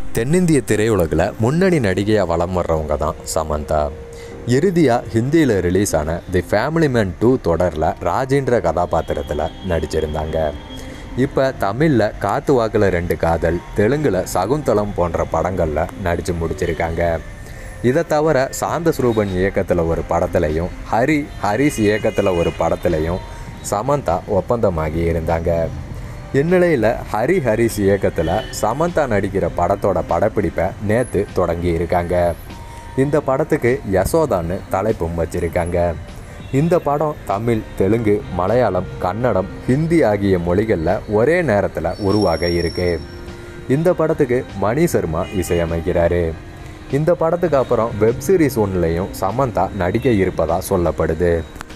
தென்னிந்திய திரையுலகில் முன்னணி நடிகையாக வலம் வர்றவங்க தான் சமந்தா இறுதியாக ஹிந்தியில் ரிலீஸ் ஆன தி ஃபேமிலி மேன் டூ தொடரில் ராஜேந்திர கதாபாத்திரத்தில் நடிச்சிருந்தாங்க இப்போ தமிழில் காத்து வாக்கில் ரெண்டு காதல் தெலுங்கில் சகுந்தலம் போன்ற படங்களில் நடித்து முடிச்சிருக்காங்க இதை தவிர சாந்த ஸ்ரூபன் இயக்கத்தில் ஒரு படத்துலையும் ஹரி ஹரிஸ் இயக்கத்தில் ஒரு படத்துலையும் சமந்தா ஒப்பந்தமாகி இருந்தாங்க இந்நிலையில் ஹரி ஹரிஸ் இயக்கத்தில் சமந்தா நடிக்கிற படத்தோட படப்பிடிப்பை நேற்று தொடங்கி இருக்காங்க இந்த படத்துக்கு யசோதான்னு தலைப்பும் வச்சிருக்காங்க இந்த படம் தமிழ் தெலுங்கு மலையாளம் கன்னடம் ஹிந்தி ஆகிய மொழிகளில் ஒரே நேரத்தில் உருவாக இருக்கு இந்த படத்துக்கு மணி சர்மா இசையமைக்கிறாரு இந்த படத்துக்கு அப்புறம் வெப் சீரிஸ் ஒன்றுலையும் சமந்தா நடிக்க இருப்பதா சொல்லப்படுது